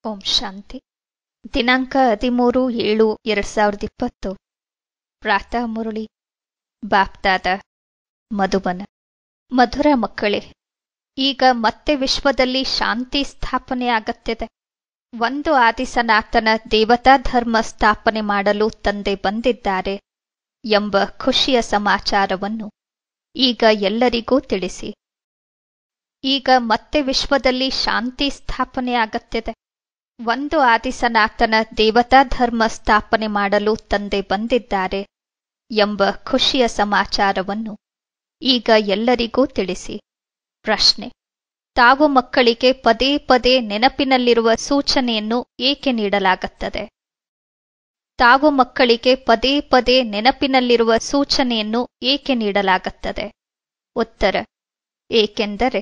ಓಂ ಶಾಂತಿ ದಿನಾಂಕ ಹದಿಮೂರು ಏಳು ಎರಡ್ ಸಾವಿರದ ಇಪ್ಪತ್ತು ಪ್ರಾತಃ ಮುರಳಿ ಬಾಪ್ದಾದ ಮಧುಬನ ಮಧುರ ಮಕ್ಕಳೇ ಈಗ ಮತ್ತೆ ವಿಶ್ವದಲ್ಲಿ ಶಾಂತಿ ಸ್ಥಾಪನೆಯಾಗತ್ತಿದೆ ಒಂದು ಆದಿಸನಾತನ ದೇವತಾ ಧರ್ಮ ಸ್ಥಾಪನೆ ಮಾಡಲು ತಂದೆ ಬಂದಿದ್ದಾರೆ ಎಂಬ ಖುಷಿಯ ಸಮಾಚಾರವನ್ನು ಈಗ ಎಲ್ಲರಿಗೂ ತಿಳಿಸಿ ಈಗ ಮತ್ತೆ ವಿಶ್ವದಲ್ಲಿ ಶಾಂತಿ ಸ್ಥಾಪನೆಯಾಗತ್ತಿದೆ ಒಂದು ಆದಿಸನಾತನ ದೇವತಾ ಧರ್ಮ ಸ್ಥಾಪನೆ ಮಾಡಲು ತಂದೆ ಬಂದಿದ್ದಾರೆ ಎಂಬ ಖುಷಿಯ ಸಮಾಚಾರವನ್ನು ಈಗ ಎಲ್ಲರಿಗೂ ತಿಳಿಸಿ ಪ್ರಶ್ನೆ ತಾವು ಮಕ್ಕಳಿಗೆ ಪದೇ ಪದೇ ನೆನಪಿನಲ್ಲಿರುವ ಸೂಚನೆಯನ್ನು ಏಕೆ ನೀಡಲಾಗುತ್ತದೆ ತಾವು ಮಕ್ಕಳಿಗೆ ಪದೇ ಪದೇ ನೆನಪಿನಲ್ಲಿರುವ ಸೂಚನೆಯನ್ನು ಏಕೆ ನೀಡಲಾಗುತ್ತದೆ ಉತ್ತರ ಏಕೆಂದರೆ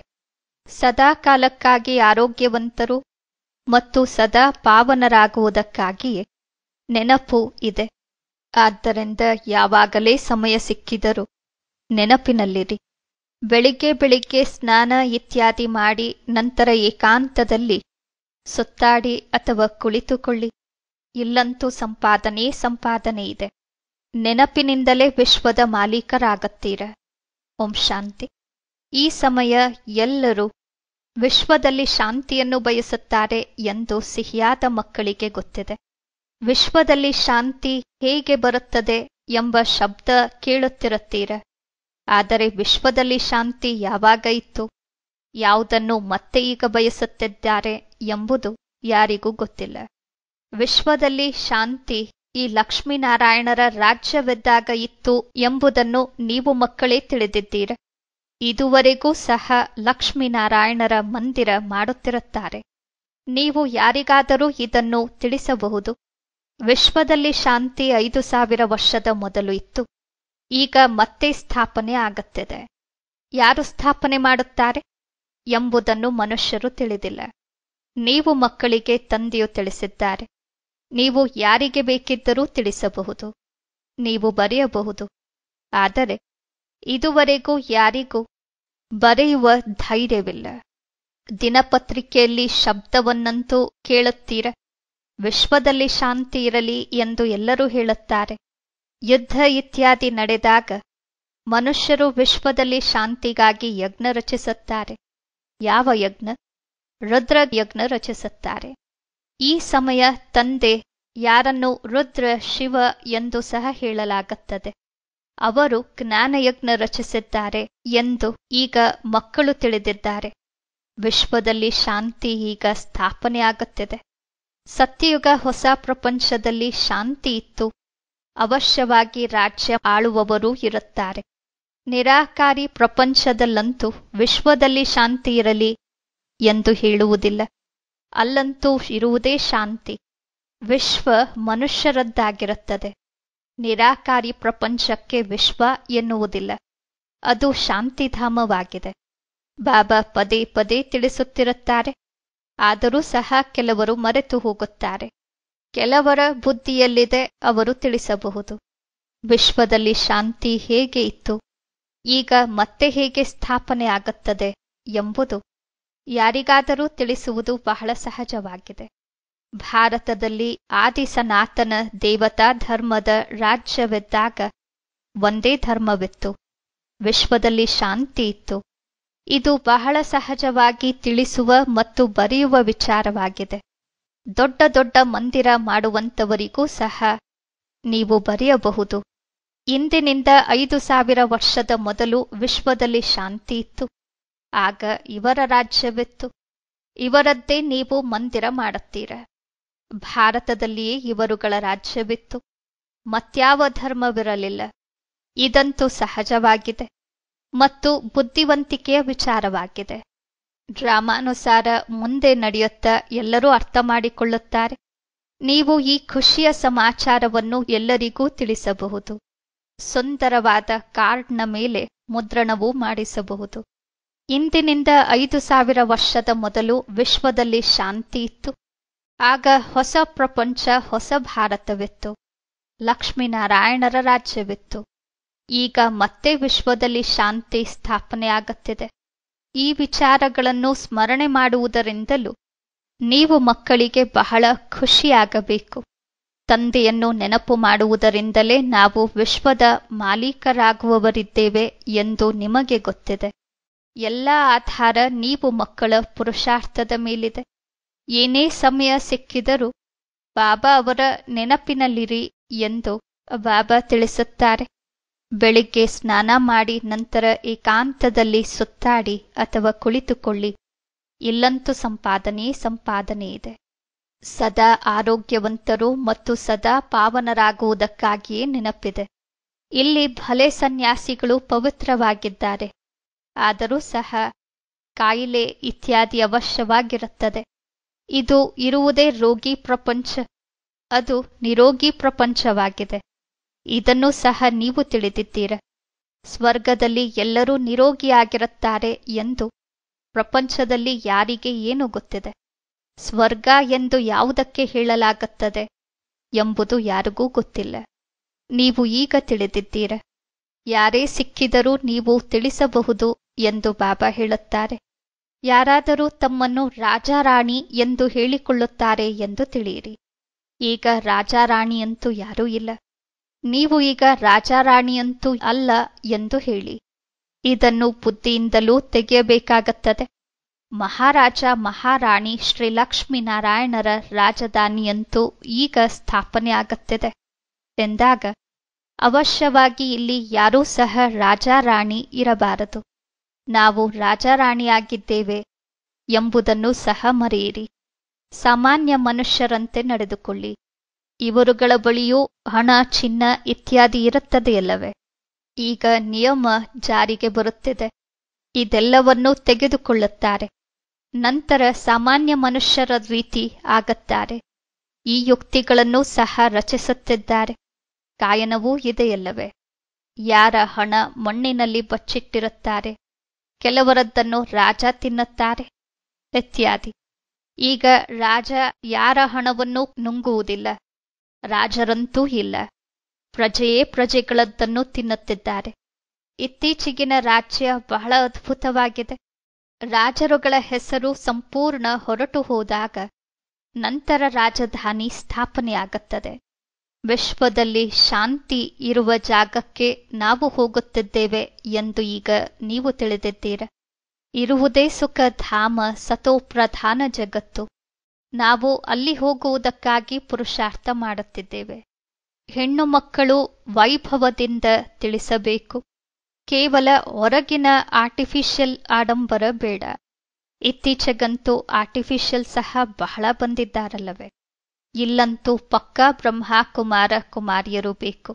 ಸದಾಕಾಲಕ್ಕಾಗಿ ಆರೋಗ್ಯವಂತರು ಮತ್ತು ಸದಾ ಪಾವನರಾಗುವುದಕ್ಕಾಗಿಯೇ ನೆನಪು ಇದೆ ಆದ್ದರಿಂದ ಯಾವಾಗಲೇ ಸಮಯ ಸಿಕ್ಕಿದರೂ ನೆನಪಿನಲ್ಲಿರಿ ಬೆಳಿಗ್ಗೆ ಬೆಳಿಗ್ಗೆ ಸ್ನಾನ ಇತ್ಯಾದಿ ಮಾಡಿ ನಂತರ ಏಕಾಂತದಲ್ಲಿ ಸುತ್ತಾಡಿ ಅಥವಾ ಕುಳಿತುಕೊಳ್ಳಿ ಇಲ್ಲಂತೂ ಸಂಪಾದನೆ ಸಂಪಾದನೆ ಇದೆ ನೆನಪಿನಿಂದಲೇ ವಿಶ್ವದ ಮಾಲೀಕರಾಗತ್ತೀರ ಓಂ ಶಾಂತಿ ಈ ಸಮಯ ಎಲ್ಲರೂ ವಿಶ್ವದಲ್ಲಿ ಶಾಂತಿಯನ್ನು ಬಯಸುತ್ತಾರೆ ಎಂದು ಸಿಹಿಯಾದ ಮಕ್ಕಳಿಗೆ ಗೊತ್ತಿದೆ ವಿಶ್ವದಲ್ಲಿ ಶಾಂತಿ ಹೇಗೆ ಬರುತ್ತದೆ ಎಂಬ ಶಬ್ದ ಕೇಳುತ್ತಿರುತ್ತೀರ ಆದರೆ ವಿಶ್ವದಲ್ಲಿ ಶಾಂತಿ ಯಾವಾಗ ಇತ್ತು ಯಾವುದನ್ನು ಮತ್ತೆ ಈಗ ಬಯಸುತ್ತಿದ್ದಾರೆ ಎಂಬುದು ಯಾರಿಗೂ ಗೊತ್ತಿಲ್ಲ ವಿಶ್ವದಲ್ಲಿ ಶಾಂತಿ ಈ ಲಕ್ಷ್ಮೀನಾರಾಯಣರ ರಾಜ್ಯವಿದ್ದಾಗ ಇತ್ತು ಎಂಬುದನ್ನು ನೀವು ಮಕ್ಕಳೇ ತಿಳಿದಿದ್ದೀರ ಇದುವರೆಗೂ ಸಹ ಲಕ್ಷ್ಮೀನಾರಾಯಣರ ಮಂದಿರ ಮಾಡುತ್ತಿರುತ್ತಾರೆ ನೀವು ಯಾರಿಗಾದರೂ ಇದನ್ನು ತಿಳಿಸಬಹುದು ವಿಶ್ವದಲ್ಲಿ ಶಾಂತಿ ಐದು ಸಾವಿರ ವರ್ಷದ ಮೊದಲು ಇತ್ತು ಈಗ ಮತ್ತೆ ಸ್ಥಾಪನೆ ಆಗುತ್ತಿದೆ ಯಾರು ಸ್ಥಾಪನೆ ಮಾಡುತ್ತಾರೆ ಎಂಬುದನ್ನು ಮನುಷ್ಯರು ತಿಳಿದಿಲ್ಲ ನೀವು ಮಕ್ಕಳಿಗೆ ತಂದೆಯು ತಿಳಿಸಿದ್ದಾರೆ ನೀವು ಯಾರಿಗೆ ಬೇಕಿದ್ದರೂ ತಿಳಿಸಬಹುದು ನೀವು ಬರೆಯಬಹುದು ಆದರೆ ಇದುವರೆಗೂ ಯಾರಿಗೂ ಬರೆಯುವ ಧೈರ್ಯವಿಲ್ಲ ದಿನಪತ್ರಿಕೆಯಲ್ಲಿ ಶಬ್ದವನ್ನಂತೂ ಕೇಳುತ್ತೀರ ವಿಶ್ವದಲ್ಲಿ ಶಾಂತಿ ಇರಲಿ ಎಂದು ಎಲ್ಲರೂ ಹೇಳುತ್ತಾರೆ ಯುದ್ಧ ಇತ್ಯಾದಿ ನಡೆದಾಗ ಮನುಷ್ಯರು ವಿಶ್ವದಲ್ಲಿ ಶಾಂತಿಗಾಗಿ ಯಜ್ಞ ರಚಿಸುತ್ತಾರೆ ಯಾವ ಯಜ್ಞ ರುದ್ರ ಯಜ್ಞ ರಚಿಸುತ್ತಾರೆ ಈ ಸಮಯ ತಂದೆ ಯಾರನ್ನು ರುದ್ರ ಶಿವ ಎಂದು ಸಹ ಹೇಳಲಾಗುತ್ತದೆ ಅವರು ಜ್ಞಾನಯಜ್ಞ ರಚಿಸಿದ್ದಾರೆ ಎಂದು ಈಗ ಮಕ್ಕಳು ತಿಳಿದಿದ್ದಾರೆ ವಿಶ್ವದಲ್ಲಿ ಶಾಂತಿ ಈಗ ಸ್ಥಾಪನೆ ಆಗುತ್ತಿದೆ ಸತ್ಯಯುಗ ಹೊಸ ಪ್ರಪಂಚದಲ್ಲಿ ಶಾಂತಿ ಇತ್ತು ಅವಶ್ಯವಾಗಿ ರಾಜ್ಯ ಆಳುವವರೂ ಇರುತ್ತಾರೆ ನಿರಾಕಾರಿ ಪ್ರಪಂಚದಲ್ಲಂತೂ ವಿಶ್ವದಲ್ಲಿ ಶಾಂತಿ ಇರಲಿ ಎಂದು ಹೇಳುವುದಿಲ್ಲ ಅಲ್ಲಂತೂ ಇರುವುದೇ ಶಾಂತಿ ವಿಶ್ವ ಮನುಷ್ಯರದ್ದಾಗಿರುತ್ತದೆ ನಿರಾಕಾರಿ ಪ್ರಪಂಚಕ್ಕೆ ವಿಶ್ವ ಎನ್ನುವುದಿಲ್ಲ ಅದು ಶಾಂತಿಧಾಮವಾಗಿದೆ ಬಾಬಾ ಪದೇ ಪದೇ ತಿಳಿಸುತ್ತಿರುತ್ತಾರೆ ಆದರೂ ಸಹ ಕೆಲವರು ಮರೆತು ಹೋಗುತ್ತಾರೆ ಕೆಲವರ ಬುದ್ಧಿಯಲ್ಲಿದೆ ಅವರು ತಿಳಿಸಬಹುದು ವಿಶ್ವದಲ್ಲಿ ಶಾಂತಿ ಹೇಗೆ ಇತ್ತು ಈಗ ಮತ್ತೆ ಹೇಗೆ ಸ್ಥಾಪನೆ ಆಗುತ್ತದೆ ಎಂಬುದು ಯಾರಿಗಾದರೂ ತಿಳಿಸುವುದು ಬಹಳ ಸಹಜವಾಗಿದೆ ಭಾರತದಲ್ಲಿ ಆದಿ ಸನಾತನ ದೇವತಾ ಧರ್ಮದ ರಾಜ್ಯವಿದ್ದಾಗ ಒಂದೇ ಧರ್ಮವಿತ್ತು ವಿಶ್ವದಲ್ಲಿ ಶಾಂತಿ ಇತ್ತು ಇದು ಬಹಳ ಸಹಜವಾಗಿ ತಿಳಿಸುವ ಮತ್ತು ಬರೆಯುವ ವಿಚಾರವಾಗಿದೆ ದೊಡ್ಡ ದೊಡ್ಡ ಮಂದಿರ ಮಾಡುವಂತವರಿಗೂ ಸಹ ನೀವು ಬರೆಯಬಹುದು ಇಂದಿನಿಂದ ಐದು ಸಾವಿರ ವರ್ಷದ ಮೊದಲು ವಿಶ್ವದಲ್ಲಿ ಶಾಂತಿ ಇತ್ತು ಆಗ ಇವರ ರಾಜ್ಯವಿತ್ತು ಇವರದ್ದೇ ನೀವು ಮಂದಿರ ಮಾಡುತ್ತೀರ ಭಾರತದಲ್ಲಿಯೇ ಇವರುಗಳ ರಾಜ್ಯವಿತ್ತು ಮತ್ಯಾವ ಧರ್ಮವಿರಲಿಲ್ಲ ಇದಂತೂ ಸಹಜವಾಗಿದೆ ಮತ್ತು ಬುದ್ಧಿವಂತಿಕೆಯ ವಿಚಾರವಾಗಿದೆ ಡ್ರಾಮಾನುಸಾರ ಮುಂದೆ ನಡೆಯುತ್ತಾ ಎಲ್ಲರೂ ಅರ್ಥ ಮಾಡಿಕೊಳ್ಳುತ್ತಾರೆ ನೀವು ಈ ಖುಷಿಯ ಸಮಾಚಾರವನ್ನು ಎಲ್ಲರಿಗೂ ತಿಳಿಸಬಹುದು ಸುಂದರವಾದ ಕಾರ್ಡ್ನ ಮೇಲೆ ಮುದ್ರಣವೂ ಮಾಡಿಸಬಹುದು ಇಂದಿನಿಂದ ಐದು ಸಾವಿರ ವರ್ಷದ ಮೊದಲು ವಿಶ್ವದಲ್ಲಿ ಶಾಂತಿ ಇತ್ತು ಆಗ ಹೊಸ ಪ್ರಪಂಚ ಹೊಸ ಭಾರತವಿತ್ತು ಲಕ್ಷ್ಮೀನಾರಾಯಣರ ರಾಜ್ಯವಿತ್ತು ಈಗ ಮತ್ತೆ ವಿಶ್ವದಲ್ಲಿ ಶಾಂತಿ ಸ್ಥಾಪನೆ ಆಗುತ್ತಿದೆ ಈ ವಿಚಾರಗಳನ್ನು ಸ್ಮರಣೆ ಮಾಡುವುದರಿಂದಲೂ ನೀವು ಮಕ್ಕಳಿಗೆ ಬಹಳ ಖುಷಿಯಾಗಬೇಕು ತಂದೆಯನ್ನು ನೆನಪು ಮಾಡುವುದರಿಂದಲೇ ನಾವು ವಿಶ್ವದ ಮಾಲೀಕರಾಗುವವರಿದ್ದೇವೆ ಎಂದು ನಿಮಗೆ ಗೊತ್ತಿದೆ ಎಲ್ಲ ಆಧಾರ ನೀವು ಮಕ್ಕಳ ಪುರುಷಾರ್ಥದ ಮೇಲಿದೆ ಏನೇ ಸಮಯ ಸಿಕ್ಕಿದರೂ ಬಾಬಾ ಅವರ ನೆನಪಿನಲ್ಲಿರಿ ಎಂದು ಬಾಬಾ ತಿಳಿಸುತ್ತಾರೆ ಬೆಳಿಗ್ಗೆ ಸ್ನಾನ ಮಾಡಿ ನಂತರ ಏಕಾಂತದಲ್ಲಿ ಸುತ್ತಾಡಿ ಅಥವಾ ಕುಳಿತುಕೊಳ್ಳಿ ಇಲ್ಲಂತೂ ಸಂಪಾದನೆ ಸಂಪಾದನೆ ಇದೆ ಸದಾ ಆರೋಗ್ಯವಂತರು ಮತ್ತು ಸದಾ ಪಾವನರಾಗುವುದಕ್ಕಾಗಿಯೇ ನೆನಪಿದೆ ಇಲ್ಲಿ ಭಲೆ ಸನ್ಯಾಸಿಗಳು ಪವಿತ್ರವಾಗಿದ್ದಾರೆ ಆದರೂ ಸಹ ಕಾಯಿಲೆ ಇತ್ಯಾದಿ ಅವಶ್ಯವಾಗಿರುತ್ತದೆ ಇದು ಇರುವುದೇ ರೋಗಿ ಪ್ರಪಂಚ ಅದು ನಿರೋಗಿ ಪ್ರಪಂಚವಾಗಿದೆ ಇದನ್ನು ಸಹ ನೀವು ತಿಳಿದಿದ್ದೀರ ಸ್ವರ್ಗದಲ್ಲಿ ಎಲ್ಲರೂ ನಿರೋಗಿಯಾಗಿರುತ್ತಾರೆ ಎಂದು ಪ್ರಪಂಚದಲ್ಲಿ ಯಾರಿಗೆ ಏನು ಗೊತ್ತಿದೆ ಸ್ವರ್ಗ ಎಂದು ಯಾವುದಕ್ಕೆ ಹೇಳಲಾಗುತ್ತದೆ ಎಂಬುದು ಯಾರಿಗೂ ಗೊತ್ತಿಲ್ಲ ನೀವು ಈಗ ತಿಳಿದಿದ್ದೀರ ಯಾರೇ ಸಿಕ್ಕಿದರೂ ನೀವು ತಿಳಿಸಬಹುದು ಎಂದು ಬಾಬಾ ಹೇಳುತ್ತಾರೆ ಯಾರಾದರೂ ತಮ್ಮನ್ನು ರಾಜಾರಾಣಿ ಎಂದು ಹೇಳಿಕೊಳ್ಳುತ್ತಾರೆ ಎಂದು ತಿಳಿಯಿರಿ ಈಗ ರಾಜಾರಾಣಿಯಂತೂ ಯಾರೂ ಇಲ್ಲ ನೀವು ಈಗ ರಾಜಾರಾಣಿಯಂತೂ ಅಲ್ಲ ಎಂದು ಹೇಳಿ ಇದನ್ನು ಬುದ್ಧಿಯಿಂದಲೂ ತೆಗೆಯಬೇಕಾಗುತ್ತದೆ ಮಹಾರಾಜ ಮಹಾರಾಣಿ ಶ್ರೀ ಲಕ್ಷ್ಮೀನಾರಾಯಣರ ರಾಜಧಾನಿಯಂತೂ ಈಗ ಸ್ಥಾಪನೆ ಆಗುತ್ತಿದೆ ಎಂದಾಗ ಅವಶ್ಯವಾಗಿ ಇಲ್ಲಿ ಯಾರೂ ಸಹ ರಾಜಾರಾಣಿ ಇರಬಾರದು ನಾವು ರಾಜಾರಾಣಿಯಾಗಿದ್ದೇವೆ ಎಂಬುದನ್ನು ಸಹ ಮರೆಯಿರಿ ಸಾಮಾನ್ಯ ಮನುಷ್ಯರಂತೆ ನಡೆದುಕೊಳ್ಳಿ ಇವರುಗಳ ಬಳಿಯೂ ಹಣ ಚಿನ್ನ ಇತ್ಯಾದಿ ಇರುತ್ತದೆಯಲ್ಲವೇ ಈಗ ನಿಯಮ ಜಾರಿಗೆ ಬರುತ್ತಿದೆ ಇದೆಲ್ಲವನ್ನೂ ತೆಗೆದುಕೊಳ್ಳುತ್ತಾರೆ ನಂತರ ಸಾಮಾನ್ಯ ಮನುಷ್ಯರ ರೀತಿ ಆಗುತ್ತಾರೆ ಈ ಯುಕ್ತಿಗಳನ್ನು ಸಹ ರಚಿಸುತ್ತಿದ್ದಾರೆ ಗಾಯನವೂ ಇದೆಯಲ್ಲವೇ ಯಾರ ಹಣ ಮಣ್ಣಿನಲ್ಲಿ ಬಚ್ಚಿಟ್ಟಿರುತ್ತಾರೆ ಕೆಲವರದ್ದನ್ನು ರಾಜ ತಿನ್ನುತ್ತಾರೆ ಇತ್ಯಾದಿ ಈಗ ರಾಜ ಯಾರ ಹಣವನ್ನು ನುಂಗುವುದಿಲ್ಲ ರಾಜರಂತೂ ಇಲ್ಲ ಪ್ರಜೆಯೇ ಪ್ರಜೆಗಳದ್ದನ್ನು ತಿನ್ನುತ್ತಿದ್ದಾರೆ ಇತ್ತೀಚೆಗಿನ ರಾಜ್ಯ ಬಹಳ ಅದ್ಭುತವಾಗಿದೆ ರಾಜರುಗಳ ಹೆಸರು ಸಂಪೂರ್ಣ ಹೊರಟು ಹೋದಾಗ ನಂತರ ರಾಜಧಾನಿ ಸ್ಥಾಪನೆಯಾಗುತ್ತದೆ ವಿಶ್ವದಲ್ಲಿ ಶಾಂತಿ ಇರುವ ಜಾಗಕ್ಕೆ ನಾವು ಹೋಗುತ್ತಿದ್ದೇವೆ ಎಂದು ಈಗ ನೀವು ತಿಳಿದಿದ್ದೀರ ಇರುವುದೇ ಸುಖಧಾಮ ಸತೋಪ್ರಧಾನ ಜಗತ್ತು ನಾವು ಅಲ್ಲಿ ಹೋಗುವುದಕ್ಕಾಗಿ ಪುರುಷಾರ್ಥ ಮಾಡುತ್ತಿದ್ದೇವೆ ಹೆಣ್ಣು ಮಕ್ಕಳು ವೈಭವದಿಂದ ತಿಳಿಸಬೇಕು ಕೇವಲ ಹೊರಗಿನ ಆರ್ಟಿಫಿಷಿಯಲ್ ಆಡಂಬರ ಬೇಡ ಇತ್ತೀಚೆಗಂತೂ ಆರ್ಟಿಫಿಷಿಯಲ್ ಸಹ ಬಹಳ ಬಂದಿದ್ದಾರಲ್ಲವೇ ಇಲ್ಲಂತೂ ಪಕ್ಕಾ ಬ್ರಹ್ಮ ಕುಮಾರ ಕುಮಾರಿಯರು ಬೇಕು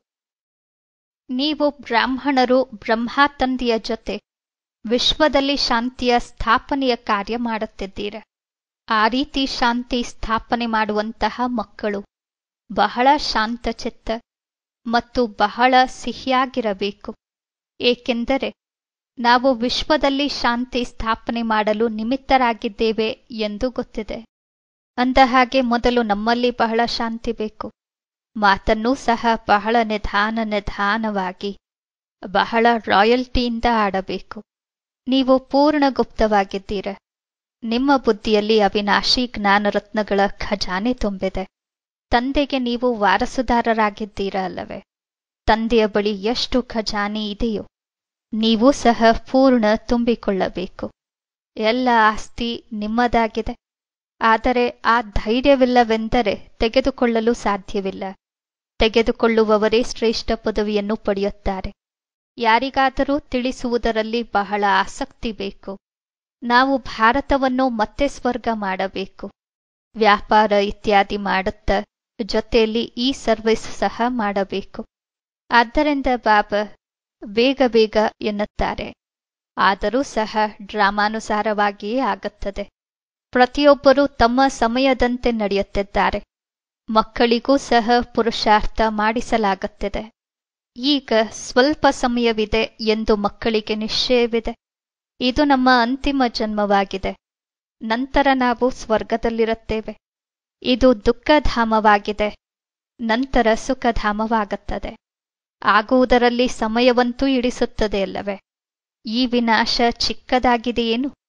ನೀವು ಬ್ರಾಹ್ಮಣರು ಬ್ರಹ್ಮ ತಂದೆಯ ಜೊತೆ ವಿಶ್ವದಲ್ಲಿ ಶಾಂತಿಯ ಸ್ಥಾಪನೆಯ ಕಾರ್ಯ ಮಾಡುತ್ತಿದ್ದೀರ ಆ ರೀತಿ ಶಾಂತಿ ಸ್ಥಾಪನೆ ಮಾಡುವಂತಹ ಮಕ್ಕಳು ಬಹಳ ಶಾಂತಚಿತ್ತ ಮತ್ತು ಬಹಳ ಸಿಹಿಯಾಗಿರಬೇಕು ಏಕೆಂದರೆ ನಾವು ವಿಶ್ವದಲ್ಲಿ ಶಾಂತಿ ಸ್ಥಾಪನೆ ಮಾಡಲು ನಿಮಿತ್ತರಾಗಿದ್ದೇವೆ ಎಂದು ಗೊತ್ತಿದೆ ಅಂದಹಾಗೆ ಮೊದಲು ನಮ್ಮಲ್ಲಿ ಬಹಳ ಶಾಂತಿ ಬೇಕು ಮಾತನ್ನೂ ಸಹ ಬಹಳ ನಿಧಾನ ನಿಧಾನವಾಗಿ ಬಹಳ ರಾಯಲ್ಟಿಯಿಂದ ಆಡಬೇಕು ನೀವು ಪೂರ್ಣ ಗುಪ್ತವಾಗಿದ್ದೀರ ನಿಮ್ಮ ಬುದ್ಧಿಯಲ್ಲಿ ಅವಿನಾಶಿ ಜ್ಞಾನರತ್ನಗಳ ಖಜಾನೆ ತುಂಬಿದೆ ತಂದೆಗೆ ನೀವು ವಾರಸುದಾರರಾಗಿದ್ದೀರ ಅಲ್ಲವೇ ತಂದೆಯ ಬಳಿ ಎಷ್ಟು ಖಜಾನೆ ಇದೆಯೋ ನೀವು ಸಹ ಪೂರ್ಣ ತುಂಬಿಕೊಳ್ಳಬೇಕು ಎಲ್ಲ ಆಸ್ತಿ ನಿಮ್ಮದಾಗಿದೆ ಆದರೆ ಆ ಧೈರ್ಯವಿಲ್ಲವೆಂದರೆ ತೆಗೆದುಕೊಳ್ಳಲು ಸಾಧ್ಯವಿಲ್ಲ ತೆಗೆದುಕೊಳ್ಳುವವರೇ ಶ್ರೇಷ್ಠ ಪದವಿಯನ್ನು ಪಡೆಯುತ್ತಾರೆ ಯಾರಿಗಾದರೂ ತಿಳಿಸುವುದರಲ್ಲಿ ಬಹಳ ಆಸಕ್ತಿ ಬೇಕು ನಾವು ಭಾರತವನ್ನು ಮತ್ತೆ ಸ್ವರ್ಗ ಮಾಡಬೇಕು ವ್ಯಾಪಾರ ಇತ್ಯಾದಿ ಮಾಡುತ್ತಾ ಜೊತೆಯಲ್ಲಿ ಈ ಸರ್ವಿಸ್ ಸಹ ಮಾಡಬೇಕು ಆದ್ದರಿಂದ ಬಾಬಾ ಬೇಗ ಬೇಗ ಎನ್ನುತ್ತಾರೆ ಆದರೂ ಸಹ ಡ್ರಾಮಾನುಸಾರವಾಗಿಯೇ ಆಗುತ್ತದೆ ಪ್ರತಿಯೊಬ್ಬರೂ ತಮ್ಮ ಸಮಯದಂತೆ ನಡೆಯುತ್ತಿದ್ದಾರೆ ಮಕ್ಕಳಿಗೂ ಸಹ ಪುರುಷಾರ್ಥ ಮಾಡಿಸಲಾಗುತ್ತಿದೆ ಈಗ ಸ್ವಲ್ಪ ಸಮಯವಿದೆ ಎಂದು ಮಕ್ಕಳಿಗೆ ನಿಶ್ಚಯವಿದೆ ಇದು ನಮ್ಮ ಅಂತಿಮ ಜನ್ಮವಾಗಿದೆ ನಂತರ ನಾವು ಸ್ವರ್ಗದಲ್ಲಿರುತ್ತೇವೆ ಇದು ದುಃಖಧಾಮವಾಗಿದೆ ನಂತರ ಸುಖಧಾಮವಾಗುತ್ತದೆ ಆಗುವುದರಲ್ಲಿ ಸಮಯವಂತೂ ಇಡಿಸುತ್ತದೆ ಅಲ್ಲವೇ ಈ ವಿನಾಶ ಚಿಕ್ಕದಾಗಿದೆಯೇನು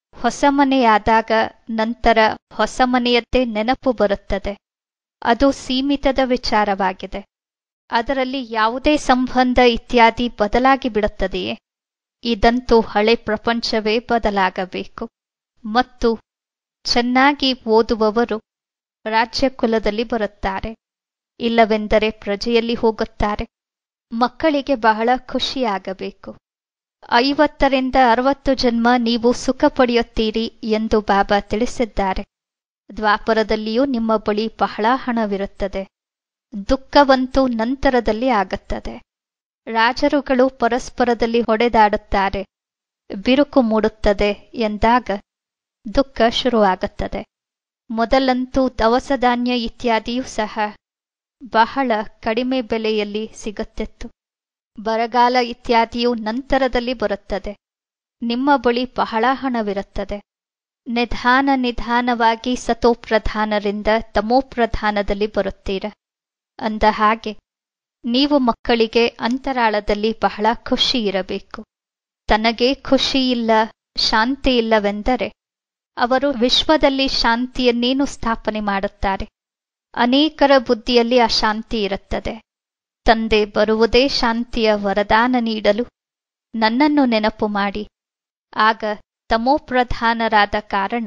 ಹೊಸ ಮನೆಯಾದಾಗ ನಂತರ ಹೊಸ ಮನೆಯದ್ದೇ ನೆನಪು ಬರುತ್ತದೆ ಅದು ಸೀಮಿತದ ವಿಚಾರವಾಗಿದೆ ಅದರಲ್ಲಿ ಯಾವುದೇ ಸಂಬಂಧ ಇತ್ಯಾದಿ ಬದಲಾಗಿ ಬಿಡುತ್ತದೆಯೇ ಇದಂತೂ ಹಳೆ ಪ್ರಪಂಚವೇ ಬದಲಾಗಬೇಕು ಮತ್ತು ಚೆನ್ನಾಗಿ ಓದುವವರು ರಾಜ್ಯ ಕುಲದಲ್ಲಿ ಬರುತ್ತಾರೆ ಇಲ್ಲವೆಂದರೆ ಪ್ರಜೆಯಲ್ಲಿ ಹೋಗುತ್ತಾರೆ ಮಕ್ಕಳಿಗೆ ಬಹಳ ಖುಷಿಯಾಗಬೇಕು ಐವತ್ತರಿಂದ ಅರವತ್ತು ಜನ್ಮ ನೀವು ಸುಖ ಪಡೆಯುತ್ತೀರಿ ಎಂದು ಬಾಬಾ ತಿಳಿಸಿದ್ದಾರೆ ದ್ವಾಪರದಲ್ಲಿಯೂ ನಿಮ್ಮ ಬಳಿ ಬಹಳ ಹಣವಿರುತ್ತದೆ ದುಃಖವಂತೂ ನಂತರದಲ್ಲಿ ಆಗುತ್ತದೆ ರಾಜರುಗಳು ಪರಸ್ಪರದಲ್ಲಿ ಹೊಡೆದಾಡುತ್ತಾರೆ ಬಿರುಕು ಮೂಡುತ್ತದೆ ಎಂದಾಗ ದುಃಖ ಶುರುವಾಗುತ್ತದೆ ಮೊದಲಂತೂ ದವಸ ಧಾನ್ಯ ಇತ್ಯಾದಿಯೂ ಸಹ ಬಹಳ ಕಡಿಮೆ ಬೆಲೆಯಲ್ಲಿ ಸಿಗುತ್ತಿತ್ತು ಬರಗಾಲ ಇತ್ಯಾದಿಯು ನಂತರದಲ್ಲಿ ಬರುತ್ತದೆ ನಿಮ್ಮ ಬಳಿ ಬಹಳ ಹಣವಿರುತ್ತದೆ ನಿಧಾನ ನಿಧಾನವಾಗಿ ಸತೋಪ್ರಧಾನರಿಂದ ತಮೋಪ್ರಧಾನದಲ್ಲಿ ಬರುತ್ತೀರ ಅಂದ ಹಾಗೆ ನೀವು ಮಕ್ಕಳಿಗೆ ಅಂತರಾಳದಲ್ಲಿ ಬಹಳ ಖುಷಿ ಇರಬೇಕು ತನಗೆ ಖುಷಿ ಇಲ್ಲ ಶಾಂತಿ ಇಲ್ಲವೆಂದರೆ ಅವರು ವಿಶ್ವದಲ್ಲಿ ಶಾಂತಿಯನ್ನೇನು ಸ್ಥಾಪನೆ ಮಾಡುತ್ತಾರೆ ಅನೇಕರ ಬುದ್ಧಿಯಲ್ಲಿ ಅಶಾಂತಿ ಇರುತ್ತದೆ ತಂದೆ ಬರುವುದೇ ಶಾಂತಿಯ ವರದಾನ ನೀಡಲು ನನ್ನನ್ನು ನೆನಪು ಮಾಡಿ ಆಗ ತಮೋಪ್ರಧಾನರಾದ ಕಾರಣ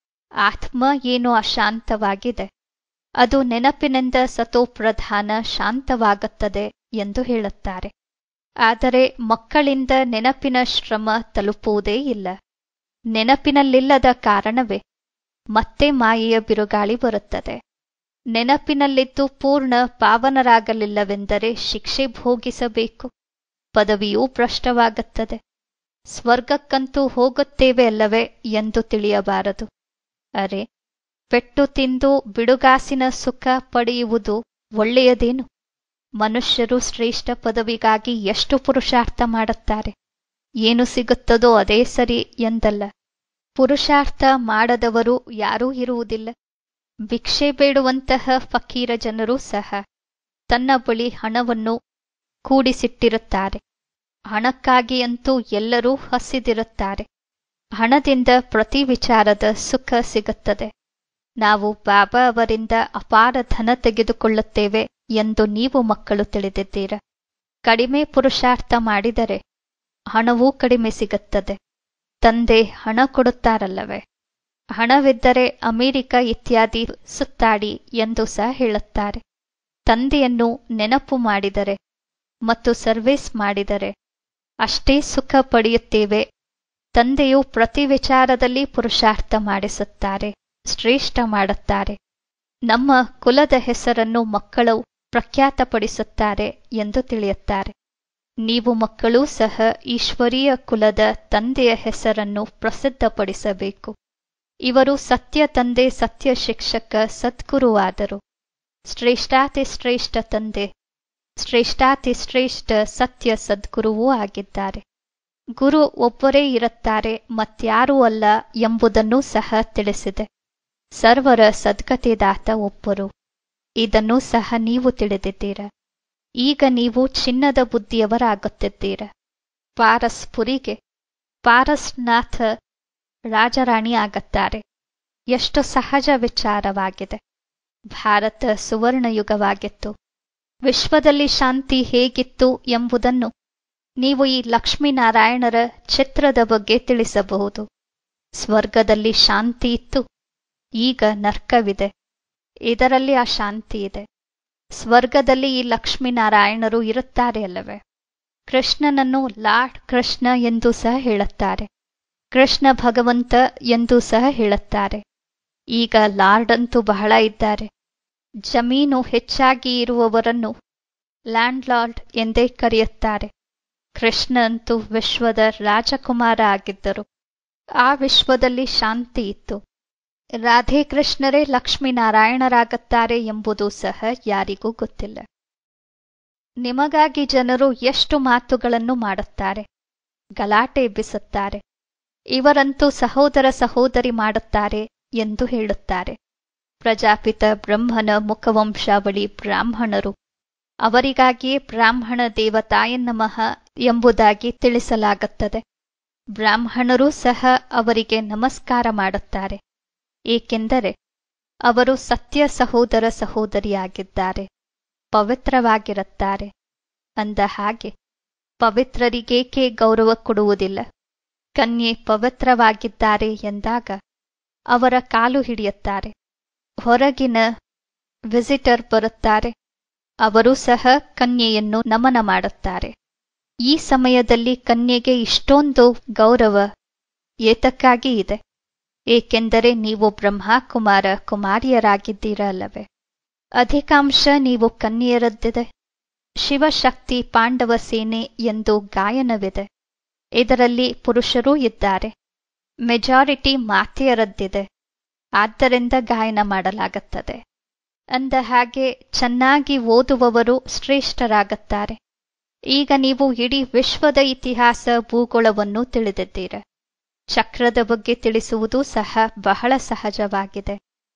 ಆತ್ಮ ಏನು ಅಶಾಂತವಾಗಿದೆ ಅದು ನೆನಪಿನಿಂದ ಸತೋಪ್ರಧಾನ ಶಾಂತವಾಗುತ್ತದೆ ಎಂದು ಹೇಳುತ್ತಾರೆ ಆದರೆ ಮಕ್ಕಳಿಂದ ನೆನಪಿನ ಶ್ರಮ ತಲುಪುವುದೇ ಇಲ್ಲ ನೆನಪಿನಲ್ಲಿಲ್ಲದ ಕಾರಣವೇ ಮತ್ತೆ ಮಾಯೆಯ ಬಿರುಗಾಳಿ ಬರುತ್ತದೆ ನೆನಪಿನಲ್ಲಿದ್ದು ಪೂರ್ಣ ಪಾವನರಾಗಲಿಲ್ಲವೆಂದರೆ ಶಿಕ್ಷೆ ಭೋಗಿಸಬೇಕು ಪದವಿಯೂ ಭ್ರಷ್ಟವಾಗುತ್ತದೆ ಸ್ವರ್ಗಕ್ಕಂತೂ ಹೋಗುತ್ತೇವೆ ಅಲ್ಲವೇ ಎಂದು ತಿಳಿಯಬಾರದು ಅರೆ ಪೆಟ್ಟು ತಿಂದು ಬಿಡುಗಾಸಿನ ಸುಖ ಪಡೆಯುವುದು ಒಳ್ಳೆಯದೇನು ಮನುಷ್ಯರು ಶ್ರೇಷ್ಠ ಪದವಿಗಾಗಿ ಎಷ್ಟು ಪುರುಷಾರ್ಥ ಮಾಡುತ್ತಾರೆ ಏನು ಸಿಗುತ್ತದೋ ಅದೇ ಸರಿ ಎಂದಲ್ಲ ಪುರುಷಾರ್ಥ ಮಾಡದವರು ಯಾರೂ ಇರುವುದಿಲ್ಲ ಭಿಕ್ಷೆ ಬೇಡುವಂತಹ ಫಕೀರ ಜನರೂ ಸಹ ತನ್ನ ಬಳಿ ಹಣವನ್ನು ಕೂಡಿಸಿಟ್ಟಿರುತ್ತಾರೆ ಹಣಕ್ಕಾಗಿ ಅಂತೂ ಎಲ್ಲರೂ ಹಸಿದಿರುತ್ತಾರೆ ಹಣದಿಂದ ಪ್ರತಿ ವಿಚಾರದ ಸುಖ ಸಿಗುತ್ತದೆ ನಾವು ಬಾಬಾ ಅವರಿಂದ ಅಪಾರ ಧನ ತೆಗೆದುಕೊಳ್ಳುತ್ತೇವೆ ಎಂದು ನೀವು ಮಕ್ಕಳು ತಿಳಿದಿದ್ದೀರ ಕಡಿಮೆ ಪುರುಷಾರ್ಥ ಮಾಡಿದರೆ ಹಣವೂ ಕಡಿಮೆ ಸಿಗುತ್ತದೆ ತಂದೆ ಹಣ ಕೊಡುತ್ತಾರಲ್ಲವೇ ಹಣವಿದ್ದರೆ ಅಮೆರಿಕ ಇತ್ಯಾದಿ ಸುತ್ತಾಡಿ ಎಂದು ಸಹ ಹೇಳುತ್ತಾರೆ ತಂದೆಯನ್ನು ನೆನಪು ಮಾಡಿದರೆ ಮತ್ತು ಸರ್ವಿಸ್ ಮಾಡಿದರೆ ಅಷ್ಟೇ ಸುಖ ಪಡೆಯುತ್ತೇವೆ ತಂದೆಯು ಪ್ರತಿ ವಿಚಾರದಲ್ಲಿ ಪುರುಷಾರ್ಥ ಮಾಡಿಸುತ್ತಾರೆ ಶ್ರೇಷ್ಠ ಮಾಡುತ್ತಾರೆ ನಮ್ಮ ಕುಲದ ಹೆಸರನ್ನು ಮಕ್ಕಳು ಪ್ರಖ್ಯಾತಪಡಿಸುತ್ತಾರೆ ಎಂದು ತಿಳಿಯುತ್ತಾರೆ ನೀವು ಮಕ್ಕಳೂ ಸಹ ಈಶ್ವರೀಯ ಕುಲದ ತಂದೆಯ ಹೆಸರನ್ನು ಪ್ರಸಿದ್ಧಪಡಿಸಬೇಕು ಇವರು ಸತ್ಯ ತಂದೆ ಸತ್ಯ ಶಿಕ್ಷಕ ಸದ್ಗುರುವಾದರು ಶ್ರೇಷ್ಠಾತಿ ಶ್ರೇಷ್ಠ ತಂದೆ ಶ್ರೇಷ್ಠಾತಿ ಶ್ರೇಷ್ಠ ಸತ್ಯ ಸದ್ಗುರುವೂ ಆಗಿದ್ದಾರೆ ಗುರು ಒಬ್ಬರೇ ಇರುತ್ತಾರೆ ಮತ್ಯಾರೂ ಅಲ್ಲ ಎಂಬುದನ್ನು ಸಹ ತಿಳಿಸಿದೆ ಸರ್ವರ ಸದ್ಗತಿದಾತ ಒಬ್ಬರು ಇದನ್ನು ಸಹ ನೀವು ತಿಳಿದಿದ್ದೀರ ಈಗ ನೀವು ಚಿನ್ನದ ಬುದ್ಧಿಯವರಾಗುತ್ತಿದ್ದೀರ ಪಾರಸ್ಪುರಿಗೆ ಪಾರಸ್ನಾಥ ರಾಜರಾಣಿ ಆಗತ್ತಾರೆ ಎಷ್ಟು ಸಹಜ ವಿಚಾರವಾಗಿದೆ ಭಾರತ ಸುವರ್ಣಯುಗವಾಗಿತ್ತು ವಿಶ್ವದಲ್ಲಿ ಶಾಂತಿ ಹೇಗಿತ್ತು ಎಂಬುದನ್ನು ನೀವು ಈ ಲಕ್ಷ್ಮೀನಾರಾಯಣರ ಚಿತ್ರದ ಬಗ್ಗೆ ತಿಳಿಸಬಹುದು ಸ್ವರ್ಗದಲ್ಲಿ ಶಾಂತಿ ಇತ್ತು ಈಗ ನರ್ಕವಿದೆ ಇದರಲ್ಲಿ ಆ ಶಾಂತಿ ಇದೆ ಸ್ವರ್ಗದಲ್ಲಿ ಈ ಲಕ್ಷ್ಮೀನಾರಾಯಣರು ಇರುತ್ತಾರೆ ಅಲ್ಲವೇ ಕೃಷ್ಣನನ್ನು ಲಾರ್ಡ್ ಕೃಷ್ಣ ಎಂದು ಸಹ ಹೇಳುತ್ತಾರೆ ಕೃಷ್ಣ ಭಗವಂತ ಎಂದು ಸಹ ಹೇಳುತ್ತಾರೆ ಈಗ ಲಾರ್ಡ್ ಅಂತೂ ಬಹಳ ಇದ್ದಾರೆ ಜಮೀನು ಹೆಚ್ಚಾಗಿ ಇರುವವರನ್ನು ಲ್ಯಾಂಡ್ ಲಾರ್ಡ್ ಎಂದೇ ಕರೆಯುತ್ತಾರೆ ಕೃಷ್ಣ ಅಂತೂ ವಿಶ್ವದ ರಾಜಕುಮಾರ ಆಗಿದ್ದರು ಆ ವಿಶ್ವದಲ್ಲಿ ಶಾಂತಿ ಇತ್ತು ರಾಧೇಕೃಷ್ಣರೇ ಲಕ್ಷ್ಮೀನಾರಾಯಣರಾಗುತ್ತಾರೆ ಎಂಬುದು ಸಹ ಯಾರಿಗೂ ಗೊತ್ತಿಲ್ಲ ನಿಮಗಾಗಿ ಜನರು ಎಷ್ಟು ಮಾತುಗಳನ್ನು ಮಾಡುತ್ತಾರೆ ಗಲಾಟೆ ಎಬ್ಬಿಸುತ್ತಾರೆ ಇವರಂತೂ ಸಹೋದರ ಸಹೋದರಿ ಮಾಡುತ್ತಾರೆ ಎಂದು ಹೇಳುತ್ತಾರೆ ಪ್ರಜಾಪಿತ ಬ್ರಹ್ಮನ ಮುಖವಂಶಾವಳಿ ಬ್ರಾಹ್ಮಣರು ಅವರಿಗಾಗಿಯೇ ಬ್ರಾಹ್ಮಣ ದೇವತಾಯ ನಮಃ ಎಂಬುದಾಗಿ ತಿಳಿಸಲಾಗುತ್ತದೆ ಬ್ರಾಹ್ಮಣರೂ ಸಹ ಅವರಿಗೆ ನಮಸ್ಕಾರ ಮಾಡುತ್ತಾರೆ ಏಕೆಂದರೆ ಅವರು ಸತ್ಯ ಸಹೋದರ ಸಹೋದರಿಯಾಗಿದ್ದಾರೆ ಪವಿತ್ರವಾಗಿರುತ್ತಾರೆ ಅಂದ ಹಾಗೆ ಪವಿತ್ರರಿಗೇಕೆ ಗೌರವ ಕೊಡುವುದಿಲ್ಲ ಕನ್ಯೆ ಪವಿತ್ರವಾಗಿದ್ದಾರೆ ಎಂದಾಗ ಅವರ ಕಾಲು ಹಿಡಿಯುತ್ತಾರೆ ಹೊರಗಿನ ವಿಸಿಟರ್ ಬರುತ್ತಾರೆ ಅವರೂ ಸಹ ಕನ್ಯೆಯನ್ನು ನಮನ ಮಾಡುತ್ತಾರೆ ಈ ಸಮಯದಲ್ಲಿ ಕನ್ಯೆಗೆ ಇಷ್ಟೊಂದು ಗೌರವ ಏತಕ್ಕಾಗಿ ಇದೆ ಏಕೆಂದರೆ ನೀವು ಬ್ರಹ್ಮಕುಮಾರ ಕುಮಾರಿಯರಾಗಿದ್ದೀರಲ್ಲವೇ ಅಧಿಕಾಂಶ ನೀವು ಕನ್ಯೆಯರದ್ದಿದೆ ಶಿವಶಕ್ತಿ ಪಾಂಡವ ಸೇನೆ ಎಂದು ಗಾಯನವಿದೆ ಇದರಲ್ಲಿ ಪುರುಷರೂ ಇದ್ದಾರೆ ಮೆಜಾರಿಟಿ ಮಾತೆಯರದ್ದಿದೆ ಆದ್ದರಿಂದ ಗಾಯನ ಮಾಡಲಾಗುತ್ತದೆ ಅಂದ ಹಾಗೆ ಚೆನ್ನಾಗಿ ಓದುವವರು ಶ್ರೇಷ್ಠರಾಗುತ್ತಾರೆ ಈಗ ನೀವು ಇಡೀ ವಿಶ್ವದ ಇತಿಹಾಸ ಭೂಗೋಳವನ್ನು ತಿಳಿದಿದ್ದೀರ ಚಕ್ರದ ಬಗ್ಗೆ ತಿಳಿಸುವುದು ಸಹ ಬಹಳ ಸಹಜವಾಗಿದೆ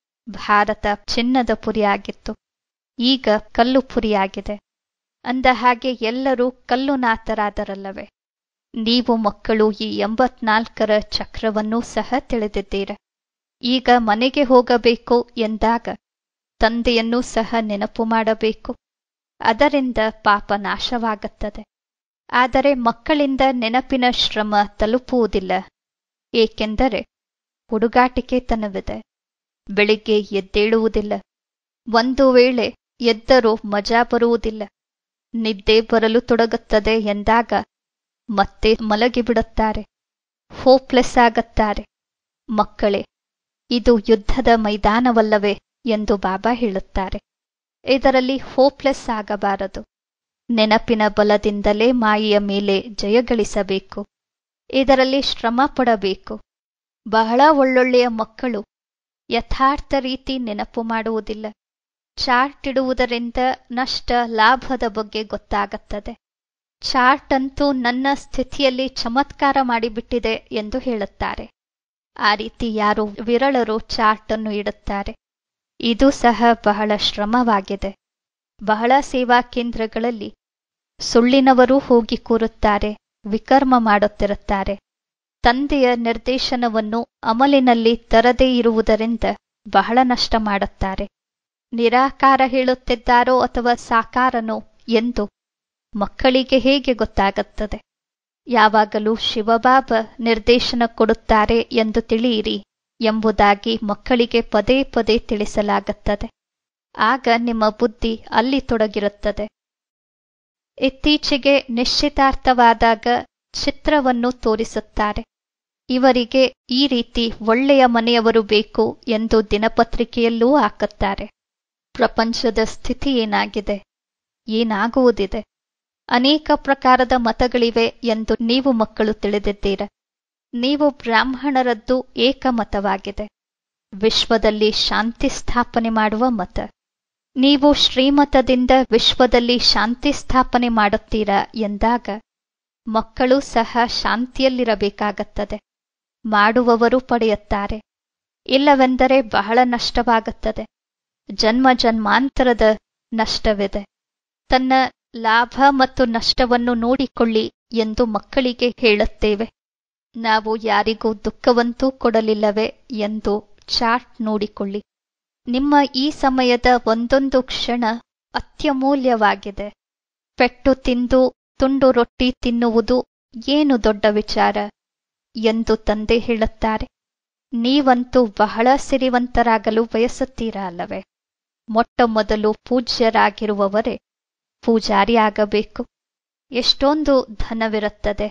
ಭಾರತ ಚಿನ್ನದ ಪುರಿಯಾಗಿತ್ತು ಈಗ ಕಲ್ಲು ಪುರಿಯಾಗಿದೆ ಅಂದ ಹಾಗೆ ಎಲ್ಲರೂ ಕಲ್ಲುನಾಥರಾದರಲ್ಲವೇ ನೀವು ಮಕ್ಕಳು ಈ ಎಂಬತ್ನಾಲ್ಕರ ಚಕ್ರವನ್ನೂ ಸಹ ತಿಳಿದಿದ್ದೀರ ಈಗ ಮನೆಗೆ ಹೋಗಬೇಕು ಎಂದಾಗ ತಂದೆಯನ್ನೂ ಸಹ ನೆನಪು ಮಾಡಬೇಕು ಅದರಿಂದ ಪಾಪ ನಾಶವಾಗುತ್ತದೆ ಆದರೆ ಮಕ್ಕಳಿಂದ ನೆನಪಿನ ಶ್ರಮ ತಲುಪುವುದಿಲ್ಲ ಏಕೆಂದರೆ ಹುಡುಗಾಟಿಕೆತನವಿದೆ ಬೆಳಿಗ್ಗೆ ಎದ್ದೇಳುವುದಿಲ್ಲ ಒಂದು ವೇಳೆ ಎದ್ದರೂ ಮಜಾ ಬರುವುದಿಲ್ಲ ನಿದ್ದೆ ಬರಲು ತೊಡಗುತ್ತದೆ ಎಂದಾಗ ಮತ್ತೆ ಮಲಗಿಬಿಡುತ್ತಾರೆ ಹೋಪ್ಲೆಸ್ ಆಗತ್ತಾರೆ ಮಕ್ಕಳೇ ಇದು ಯುದ್ಧದ ಮೈದಾನವಲ್ಲವೇ ಎಂದು ಬಾಬಾ ಹೇಳುತ್ತಾರೆ ಇದರಲ್ಲಿ ಹೋಪ್ಲೆಸ್ ಆಗಬಾರದು ನೆನಪಿನ ಬಲದಿಂದಲೇ ಮಾಯೆಯ ಮೇಲೆ ಜಯಗಳಿಸಬೇಕು ಇದರಲ್ಲಿ ಶ್ರಮ ಪಡಬೇಕು ಬಹಳ ಒಳ್ಳೊಳ್ಳೆಯ ಮಕ್ಕಳು ಯಥಾರ್ಥ ರೀತಿ ನೆನಪು ಮಾಡುವುದಿಲ್ಲ ಚಾರ್ಟ್ ಇಡುವುದರಿಂದ ನಷ್ಟ ಲಾಭದ ಬಗ್ಗೆ ಗೊತ್ತಾಗುತ್ತದೆ ಚಾರ್ಟ್ ಅಂತೂ ನನ್ನ ಸ್ಥಿತಿಯಲ್ಲಿ ಚಮತ್ಕಾರ ಮಾಡಿಬಿಟ್ಟಿದೆ ಎಂದು ಹೇಳುತ್ತಾರೆ ಆ ರೀತಿ ಯಾರು ವಿರಳರು ಚಾರ್ಟ್ ಅನ್ನು ಇಡುತ್ತಾರೆ ಇದು ಸಹ ಬಹಳ ಶ್ರಮವಾಗಿದೆ ಬಹಳ ಸೇವಾ ಕೇಂದ್ರಗಳಲ್ಲಿ ಸುಳ್ಳಿನವರೂ ಹೋಗಿ ಕೂರುತ್ತಾರೆ ವಿಕರ್ಮ ಮಾಡುತ್ತಿರುತ್ತಾರೆ ತಂದೆಯ ನಿರ್ದೇಶನವನ್ನು ಅಮಲಿನಲ್ಲಿ ತರದೇ ಇರುವುದರಿಂದ ಬಹಳ ನಷ್ಟ ಮಾಡುತ್ತಾರೆ ನಿರಾಕಾರ ಹೇಳುತ್ತಿದ್ದಾರೋ ಅಥವಾ ಸಾಕಾರನೋ ಎಂದು ಮಕ್ಕಳಿಗೆ ಹೇಗೆ ಗೊತ್ತಾಗುತ್ತದೆ ಯಾವಾಗಲೂ ಶಿವಬಾಬ ನಿರ್ದೇಶನ ಕೊಡುತ್ತಾರೆ ಎಂದು ತಿಳಿಯಿರಿ ಎಂಬುದಾಗಿ ಮಕ್ಕಳಿಗೆ ಪದೇ ಪದೇ ತಿಳಿಸಲಾಗುತ್ತದೆ ಆಗ ನಿಮ್ಮ ಬುದ್ಧಿ ಅಲ್ಲಿ ತೊಡಗಿರುತ್ತದೆ ಇತ್ತೀಚೆಗೆ ನಿಶ್ಚಿತಾರ್ಥವಾದಾಗ ಚಿತ್ರವನ್ನು ತೋರಿಸುತ್ತಾರೆ ಇವರಿಗೆ ಈ ರೀತಿ ಒಳ್ಳೆಯ ಮನೆಯವರು ಬೇಕು ಎಂದು ದಿನಪತ್ರಿಕೆಯಲ್ಲೂ ಹಾಕುತ್ತಾರೆ ಪ್ರಪಂಚದ ಸ್ಥಿತಿ ಏನಾಗಿದೆ ಏನಾಗುವುದಿದೆ ಅನೇಕ ಪ್ರಕಾರದ ಮತಗಳಿವೆ ಎಂದು ನೀವು ಮಕ್ಕಳು ತಿಳಿದಿದ್ದೀರ ನೀವು ಬ್ರಾಹ್ಮಣರದ್ದು ಏಕಮತವಾಗಿದೆ ವಿಶ್ವದಲ್ಲಿ ಶಾಂತಿ ಸ್ಥಾಪನೆ ಮಾಡುವ ಮತ ನೀವು ಶ್ರೀಮತದಿಂದ ವಿಶ್ವದಲ್ಲಿ ಶಾಂತಿ ಸ್ಥಾಪನೆ ಮಾಡುತ್ತೀರಾ ಎಂದಾಗ ಮಕ್ಕಳು ಸಹ ಶಾಂತಿಯಲ್ಲಿರಬೇಕಾಗುತ್ತದೆ ಮಾಡುವವರು ಪಡೆಯುತ್ತಾರೆ ಇಲ್ಲವೆಂದರೆ ಬಹಳ ನಷ್ಟವಾಗುತ್ತದೆ ಜನ್ಮ ಜನ್ಮಾಂತರದ ನಷ್ಟವಿದೆ ತನ್ನ ಲಾಭ ಮತ್ತು ನಷ್ಟವನ್ನು ನೋಡಿಕೊಳ್ಳಿ ಎಂದು ಮಕ್ಕಳಿಗೆ ಹೇಳುತ್ತೇವೆ ನಾವು ಯಾರಿಗೂ ದುಃಖವಂತೂ ಕೊಡಲಿಲ್ಲವೇ ಎಂದು ಚಾರ್ಟ್ ನೋಡಿಕೊಳ್ಳಿ ನಿಮ್ಮ ಈ ಸಮಯದ ಒಂದೊಂದು ಕ್ಷಣ ಅತ್ಯಮೂಲ್ಯವಾಗಿದೆ ಪೆಟ್ಟು ತಿಂದು ತುಂಡು ರೊಟ್ಟಿ ತಿನ್ನುವುದು ಏನು ದೊಡ್ಡ ವಿಚಾರ ಎಂದು ತಂದೆ ಹೇಳುತ್ತಾರೆ ನೀವಂತೂ ಬಹಳ ಸಿರಿವಂತರಾಗಲು ಬಯಸುತ್ತೀರಾ ಅಲ್ಲವೇ ಮೊಟ್ಟ ಮೊದಲು ಪೂಜ್ಯರಾಗಿರುವವರೇ ಪೂಜಾರಿ ಆಗಬೇಕು ಎಷ್ಟೊಂದು ಧನವಿರುತ್ತದೆ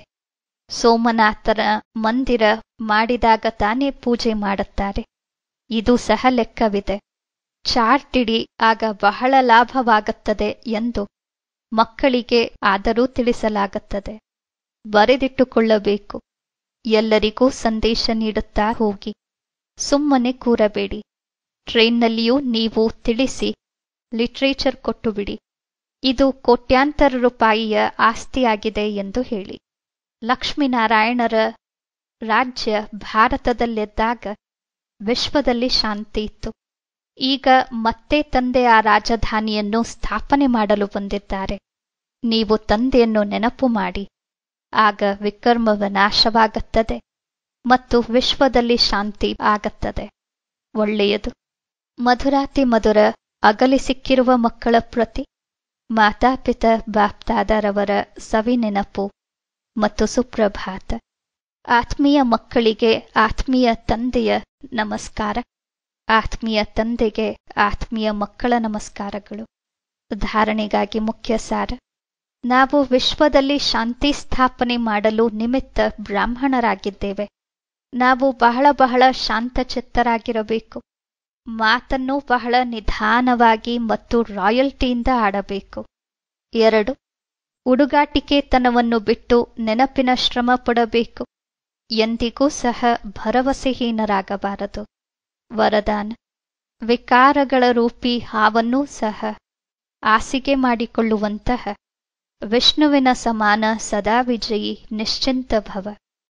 ಸೋಮನಾಥರ ಮಂದಿರ ಮಾಡಿದಾಗ ತಾನೇ ಪೂಜೆ ಮಾಡುತ್ತಾರೆ ಇದು ಸಹ ಲೆಕ್ಕವಿದೆ ಚಾರ್ಟಿಡಿ ಆಗ ಬಹಳ ಲಾಭವಾಗುತ್ತದೆ ಎಂದು ಮಕ್ಕಳಿಗೆ ಆದರೂ ತಿಳಿಸಲಾಗುತ್ತದೆ ಬರೆದಿಟ್ಟುಕೊಳ್ಳಬೇಕು ಎಲ್ಲರಿಗೂ ಸಂದೇಶ ನೀಡುತ್ತಾ ಹೋಗಿ ಸುಮ್ಮನೆ ಕೂರಬೇಡಿ ಟ್ರೈನ್ನಲ್ಲಿಯೂ ನೀವು ತಿಳಿಸಿ ಲಿಟ್ರೇಚರ್ ಕೊಟ್ಟುಬಿಡಿ ಇದು ಕೋಟ್ಯಾಂತರ ರೂಪಾಯಿಯ ಆಸ್ತಿಯಾಗಿದೆ ಎಂದು ಹೇಳಿ ಲಕ್ಷ್ಮೀನಾರಾಯಣರ ರಾಜ್ಯ ಭಾರತದಲ್ಲಿದ್ದಾಗ ವಿಶ್ವದಲ್ಲಿ ಶಾಂತಿ ಇತ್ತು ಈಗ ಮತ್ತೆ ತಂದೆ ಆ ರಾಜಧಾನಿಯನ್ನು ಸ್ಥಾಪನೆ ಮಾಡಲು ಬಂದಿದ್ದಾರೆ ನೀವು ತಂದೆಯನ್ನು ನೆನಪು ಮಾಡಿ ಆಗ ವಿಕರ್ಮ ವಿನಾಶವಾಗುತ್ತದೆ ಮತ್ತು ವಿಶ್ವದಲ್ಲಿ ಶಾಂತಿ ಆಗತ್ತದೆ ಒಳ್ಳೆಯದು ಮಧುರಾತಿ ಮಧುರ ಅಗಲಿ ಸಿಕ್ಕಿರುವ ಮಕ್ಕಳ ಪ್ರತಿ ಮಾತಾಪಿತ ಬಾಪ್ತಾದರವರ ಸವಿನೆನಪು ಮತ್ತು ಸುಪ್ರಭಾತ ಆತ್ಮೀಯ ಮಕ್ಕಳಿಗೆ ಆತ್ಮೀಯ ತಂದೆಯ ನಮಸ್ಕಾರ ಆತ್ಮೀಯ ತಂದೆಗೆ ಆತ್ಮೀಯ ಮಕ್ಕಳ ನಮಸ್ಕಾರಗಳು ಧಾರಣೆಗಾಗಿ ಮುಖ್ಯ ಸಾರ ನಾವು ವಿಶ್ವದಲ್ಲಿ ಶಾಂತಿ ಸ್ಥಾಪನೆ ಮಾಡಲು ನಿಮಿತ್ತ ಬ್ರಾಹ್ಮಣರಾಗಿದ್ದೇವೆ ನಾವು ಬಹಳ ಬಹಳ ಶಾಂತಚಿತ್ತರಾಗಿರಬೇಕು ಮಾತನ್ನು ಬಹಳ ನಿಧಾನವಾಗಿ ಮತ್ತು ರಾಯಲ್ಟಿಯಿಂದ ಆಡಬೇಕು ಎರಡು ಉಡುಗಾಟಿಕೆತನವನ್ನು ಬಿಟ್ಟು ನೆನಪಿನ ಶ್ರಮ ಪಡಬೇಕು ಎಂದಿಗೂ ಸಹ ಭರವಸೆಹೀನರಾಗಬಾರದು ವರದಾನ ವಿಕಾರಗಳ ರೂಪಿ ಹಾವನ್ನೂ ಸಹ ಆಸಿಗೆ ಮಾಡಿಕೊಳ್ಳುವಂತಹ ವಿಷ್ಣುವಿನ ಸಮಾನ ಸದಾ ವಿಜಯಿ ನಿಶ್ಚಿಂತ ಭವ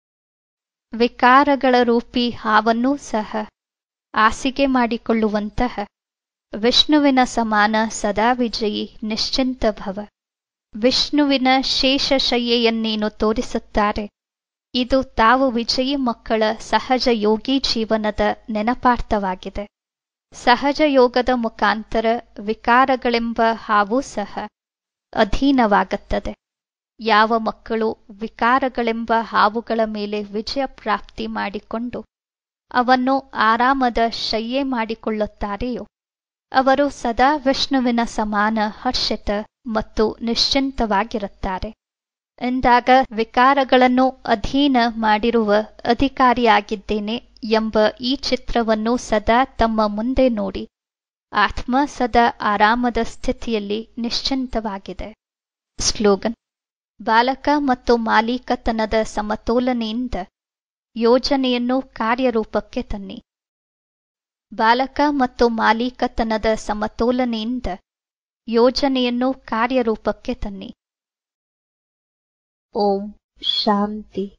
ವಿಕಾರಗಳ ರೂಪಿ ಹಾವನ್ನೂ ಸಹ ಆಸಿಗೆ ಮಾಡಿಕೊಳ್ಳುವಂತಹ ವಿಷ್ಣುವಿನ ಸಮಾನ ಸದಾ ವಿಜಯಿ ನಿಶ್ಚಿಂತ ಭವ ವಿಷ್ಣುವಿನ ಶೇಷಶಯ್ಯೆಯನ್ನೇನು ತೋರಿಸುತ್ತಾರೆ ಇದು ತಾವು ವಿಜಯಿ ಮಕ್ಕಳ ಸಹಜ ಯೋಗಿ ಜೀವನದ ನೆನಪಾರ್ಥವಾಗಿದೆ ಸಹಜ ಯೋಗದ ಮುಖಾಂತರ ವಿಕಾರಗಳೆಂಬ ಹಾವು ಸಹ ಅಧೀನವಾಗುತ್ತದೆ ಯಾವ ಮಕ್ಕಳು ವಿಕಾರಗಳೆಂಬ ಹಾವುಗಳ ಮೇಲೆ ವಿಜಯ ಪ್ರಾಪ್ತಿ ಮಾಡಿಕೊಂಡು ಅವನ್ನು ಆರಾಮದ ಶಯ್ಯೆ ಮಾಡಿಕೊಳ್ಳುತ್ತಾರೆಯೋ ಅವರು ಸದಾ ವಿಷ್ಣುವಿನ ಸಮಾನ ಹರ್ಷಿತ ಮತ್ತು ನಿಶ್ಚಿಂತವಾಗಿರುತ್ತಾರೆ ಎಂದಾಗ ವಿಕಾರಗಳನ್ನು ಅಧೀನ ಮಾಡಿರುವ ಅಧಿಕಾರಿಯಾಗಿದ್ದೇನೆ ಎಂಬ ಈ ಚಿತ್ರವನ್ನು ಸದಾ ತಮ್ಮ ಮುಂದೆ ನೋಡಿ ಆತ್ಮ ಸದಾ ಆರಾಮದ ಸ್ಥಿತಿಯಲ್ಲಿ ನಿಶ್ಚಿಂತವಾಗಿದೆ ಸ್ಲೋಗನ್ ಬಾಲಕ ಮತ್ತು ಮಾಲೀಕತನದ ಸಮತೋಲನೆಯಿಂದ ಯೋಜನೆಯನ್ನು ಕಾರ್ಯರೂಪಕ್ಕೆ ತನ್ನಿ ಬಾಲಕ ಮತ್ತು ಮಾಲೀಕತನದ ಸಮತೋಲನೆಯಿಂದ ಯೋಜನೆಯನ್ನು ಕಾರ್ಯರೂಪಕ್ಕೆ ತನ್ನಿ ಓಂ ಶಾಂತಿ